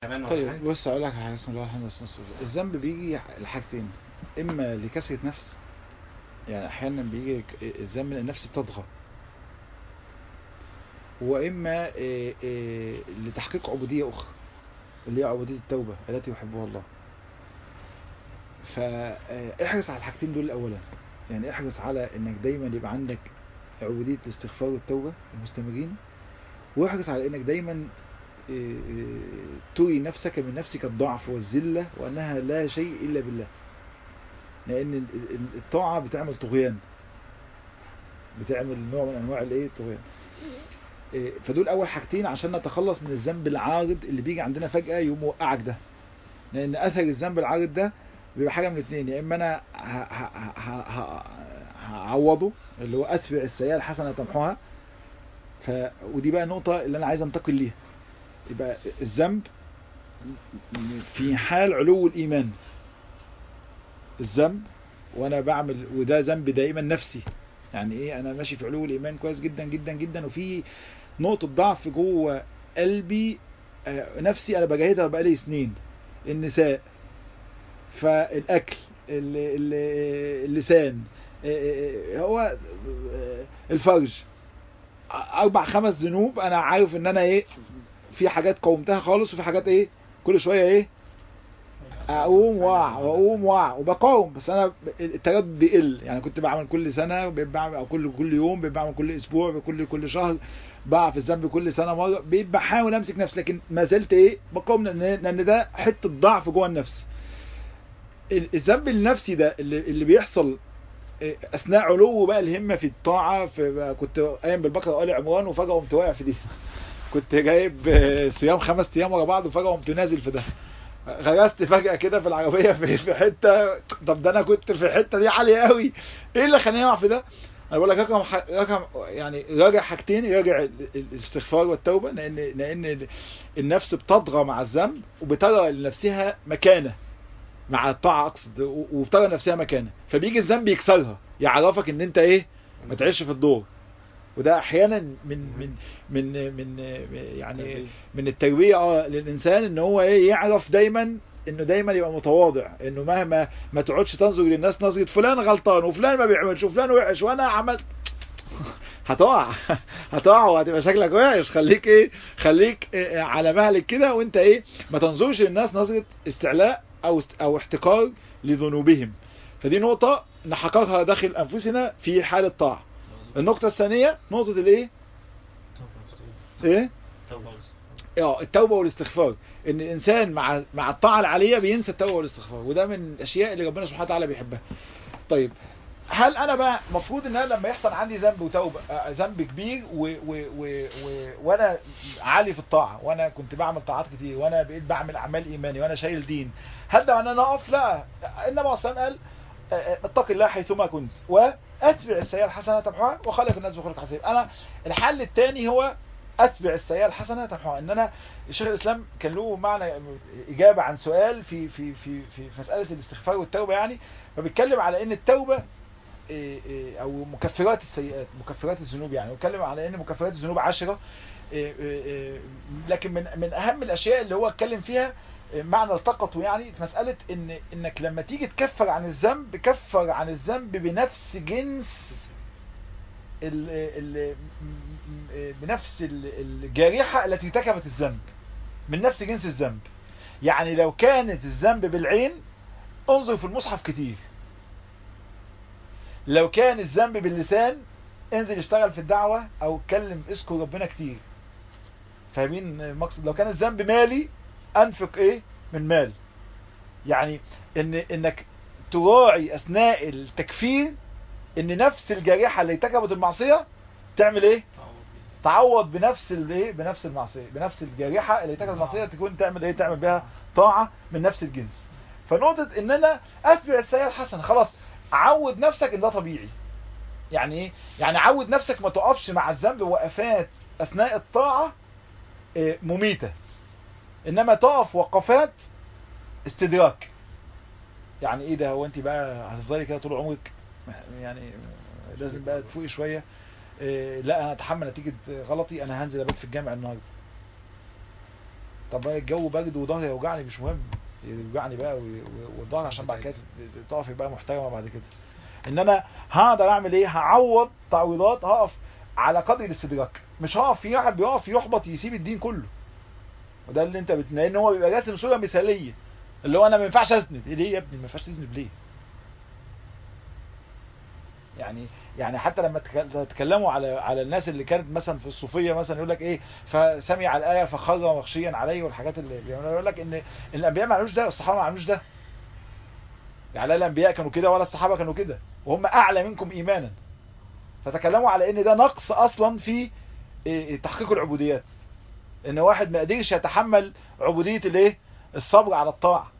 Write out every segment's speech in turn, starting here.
كمان ولا طيب حاجة؟ بص اقول لك على حاجه اسمها الحمد لله والصلاة والسلام. الذنب بيجي لحاجتين اما لكسرة نفس يعني احيانا بيجي ك- الذنب لأن النفس بتطغى واما إيه، إيه، لتحقيق عبودية اخرى اللي هي عبودية التوبة التي يحبها الله فاحرص على الحاجتين دول اولا يعني احرص على انك دايما يبقى عندك عبودية الاستغفار والتوبة المستمرين واحرص على انك دايما إيه، إيه، تري نفسك من نفسك الضعف والذلة وانها لا شيء الا بالله لان ال- ال- الطاعة بتعمل طغيان بتعمل نوع من انواع الايه الطغيان إيه، فدول اول حاجتين عشان نتخلص من الذنب العارض اللي بيجي عندنا فجأة يقوم موقعك ده لان اثر الذنب العارض ده بيبقى حاجة من اتنين يا اما انا ه- ه- ه- ه- هعوضه اللي هو اتبع السيئة الحسنة تمحوها ف... ودي بقى النقطة اللي انا عايز انتقل ليها يبقى الذنب في حال علو الايمان الذنب وانا بعمل وده ذنب دائما نفسي يعني ايه انا ماشي في علو الايمان كويس جدا جدا جدا وفي نقطة ضعف جوه قلبي آه، نفسي انا بجاهدها بقالي سنين النساء فالاكل ال- ال- اللسان آه، آه، هو آه، الفرج اربع خمس ذنوب انا عارف ان انا ايه في حاجات قومتها خالص وفي حاجات ايه كل شويه ايه اقوم واقع واقوم واقع وبقاوم بس انا التردد بيقل يعني كنت بعمل كل سنه بقيت بعمل او كل كل يوم بقيت بعمل كل اسبوع كل كل شهر بقع في الذنب كل سنه مره بقيت بحاول امسك نفسي لكن ما زلت ايه بقاوم لان لان ده حته ضعف جوه النفس ال- الذنب النفسي ده اللي, اللي بيحصل إيه، اثناء علو بقى الهمه في الطاعه في بقى كنت قايم بالبقره وآل عمران وفجاه قمت واقع في دي كنت جايب آه، صيام خمس ايام ورا بعض وفجاه قمت نازل في ده غرست فجأة كده في العربية في في حتة طب ده انا كنت في الحتة دي عالية قوي ايه اللي خلاني اقع في ده انا بقول لك رقم ح... رقم يعني راجع حاجتين راجع ال- ال- الاستغفار والتوبة لان لان النفس بتطغى مع الذنب وبترى لنفسها مكانة مع الطاعة اقصد و- وبترى نفسها مكانة فبيجي الذنب يكسرها يعرفك ان انت ايه ما تعيش في الدور وده احيانا من من من من يعني من التربيه اه للانسان ان هو ايه يعرف دايما انه دايما يبقى متواضع انه مهما ما تقعدش تنظر للناس نظره فلان غلطان وفلان ما بيعملش وفلان وحش وانا عملت هتقع هتقع وهتبقى شكلك وحش خليك ايه خليك إيه على مهلك كده وانت ايه ما تنظرش للناس نظره استعلاء او است او احتقار لذنوبهم فدي نقطه نحققها داخل انفسنا في حال الطاعه النقطه الثانيه نقطه الايه ايه اه التوبه والاستغفار ان الانسان مع مع الطاعه العاليه بينسى التوبه والاستغفار وده من الاشياء اللي ربنا سبحانه وتعالى بيحبها طيب هل انا بقى المفروض ان انا لما يحصل عندي ذنب وتوبه آه، ذنب كبير و و و و وانا عالي في الطاعه وانا كنت بعمل طاعات كتير وانا بقيت بعمل اعمال ايماني وانا شايل دين هل ده معناه ان انا اقف لا انما اصلا قال آه، آه، اتق الله حيثما كنت واتبع السيئه الحسنه تمحوها وخلق الناس بخلق حسين انا الحل الثاني هو اتبع السيئه الحسنه تمحوها ان انا شيخ الاسلام كان له معنى اجابه عن سؤال في في في في مساله الاستغفار والتوبه يعني فبيتكلم على ان التوبه إيه إيه او مكفرات السيئات مكفرات الذنوب يعني واتكلم على ان مكفرات الذنوب عشرة إيه إيه إيه لكن من من اهم الاشياء اللي هو اتكلم فيها إيه معنى التقطه يعني في مساله ان انك لما تيجي تكفر عن الذنب كفر عن الذنب بنفس جنس ال ال م- بنفس ال- الجارحة التي ارتكبت الذنب من نفس جنس الذنب يعني لو كانت الذنب بالعين انظر في المصحف كتير لو كان الذنب باللسان انزل اشتغل في الدعوة او اتكلم اذكر ربنا كتير فاهمين المقصد لو كان الذنب مالي انفق ايه من مال يعني ان انك تراعي اثناء التكفير ان نفس الجارحة اللي ارتكبت المعصية تعمل ايه تعوض بنفس الايه بنفس المعصيه بنفس الجارحه اللي ارتكبت المعصيه تكون تعمل ايه تعمل بها طاعه من نفس الجنس فنقطه ان انا اتبع السيئه الحسنه خلاص عود نفسك ان ده طبيعي يعني ايه يعني عود نفسك ما تقفش مع الذنب وقفات اثناء الطاعه إيه، مميته انما تقف وقفات استدراك يعني ايه ده هو انت بقى هتفضلي كده طول عمرك يعني لازم بقى تفوقي شويه إيه، لا انا اتحمل نتيجه غلطي انا هنزل ابات في الجامع النهارده طب أنا الجو برد وظهري يوجعني مش مهم يوجعني بقى و- و- والظهر عشان بعد كده تقف بقى محترمه بعد كده ان انا هقدر اعمل ايه هعوض تعويضات هقف على قدر الاستدراك مش هقف في واحد بيقف يحبط يسيب الدين كله وده اللي انت بت... لان هو بيبقى راسم صوره مثاليه اللي هو انا ما ينفعش اذنب إيه ليه يا ابني ما ينفعش تذنب ليه يعني يعني حتى لما تك- تتكلموا على على الناس اللي كانت مثلا في الصوفيه مثلا يقول لك ايه فسمع الايه فخر مغشيا عليه والحاجات اللي بيعملوها يقول لك ان الانبياء ما عملوش ده والصحابه ما عملوش ده يعني لا الانبياء كانوا كده ولا الصحابه كانوا كده وهم اعلى منكم ايمانا فتكلموا على ان ده نقص اصلا في إيه، تحقيق العبوديات ان واحد ما قدرش يتحمل عبوديه الايه الصبر على الطاعه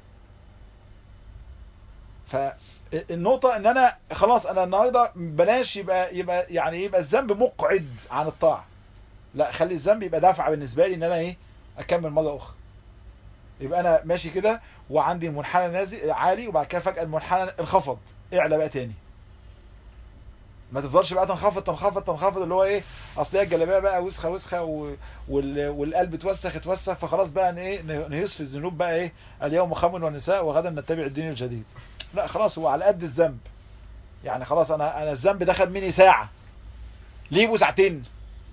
فالنقطه ان انا خلاص انا النهارده بلاش يبقى يبقى يعني يبقى الذنب مقعد عن الطاعه لا خلي الذنب يبقى دافع بالنسبه لي ان انا ايه اكمل مره اخرى يبقى انا ماشي كده وعندي المنحنى نازل عالي وبعد كده فجاه المنحنى انخفض اعلى بقى تاني ما تفضلش بقى تنخفض تنخفض تنخفض اللي هو ايه اصل هي الجلابيه بقى وسخه وسخه و... وال... والقلب اتوسخ اتوسخ فخلاص بقى ن- ايه ن- نهيص في الذنوب بقى ايه اليوم خمر والنساء وغدا نتبع الدين الجديد لا خلاص هو على قد الذنب يعني خلاص انا انا الذنب ده خد مني ساعه ليه يبقوا ساعتين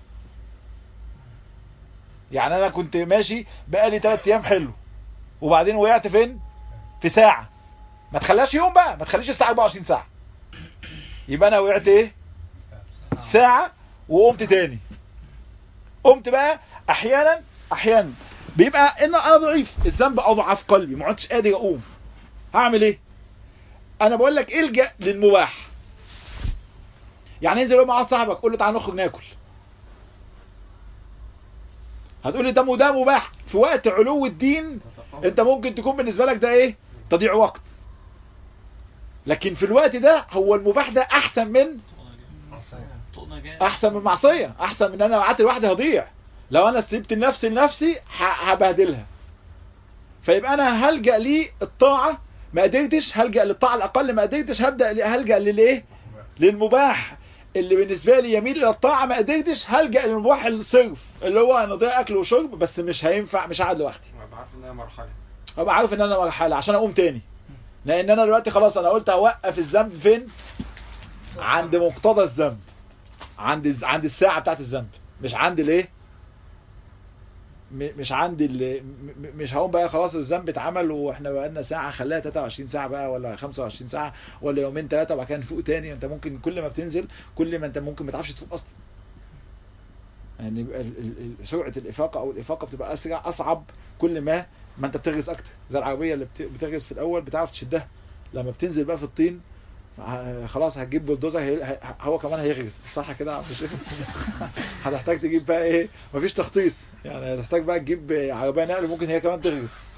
يعني انا كنت ماشي بقالي 3 ايام حلو وبعدين وقعت فين في ساعه ما تخليهاش يوم بقى ما تخليش الساعه 24 ساعه يبقى انا وقعت ايه ساعة وقمت تاني قمت بقى احيانا احيانا بيبقى ان انا ضعيف الذنب اضعف قلبي ما عدتش قادر اقوم هعمل ايه انا بقول لك الجا للمباح يعني انزل مع صاحبك قول له تعالى نخرج ناكل هتقول لي ده ده مباح في وقت علو الدين انت ممكن تكون بالنسبه لك ده ايه تضييع وقت لكن في الوقت ده هو المباح ده احسن من احسن من معصيه احسن من ان انا قعدت لوحدي هضيع لو انا سبت نفسي لنفسي ه- هبهدلها فيبقى انا هلجا للطاعه ما قدرتش هلجا للطاعه الاقل ما قدرتش هبدا ل- هلجا للايه للمباح اللي بالنسبه لي يميل الى الطاعه ما قدرتش هلجا للمباح الصرف اللي هو انا ضيع اكل وشرب بس مش هينفع مش قاعد لوحدي بعرف انها مرحله ابقى عارف ان انا مرحله عشان اقوم تاني لان انا دلوقتي خلاص انا قلت هوقف الذنب فين عند مقتضى الذنب عند الز- عند الساعه بتاعت الذنب مش عند الايه م- مش عند ال- م- م- مش هقوم بقى خلاص الذنب اتعمل واحنا بقالنا ساعه خليها 23 ساعه بقى ولا 25 ساعه ولا يومين ثلاثه وبعد كده نفوق تاني انت ممكن كل ما بتنزل كل ما انت ممكن ما تعرفش تفوق اصلا يعني يبقى ال- ال- ال- سرعه الافاقه او الافاقه بتبقى اسرع اصعب كل ما ما انت بتغرس اكتر زي العربيه اللي بت- بتغرس في الاول بتعرف تشدها لما بتنزل بقى في الطين ه- خلاص هتجيب بلدوزر هي... ه- هو كمان هيغرس صح كده يا عم شيخ هتحتاج تجيب بقى ايه مفيش تخطيط يعني هتحتاج بقى تجيب عربيه نقل ممكن هي كمان تغرس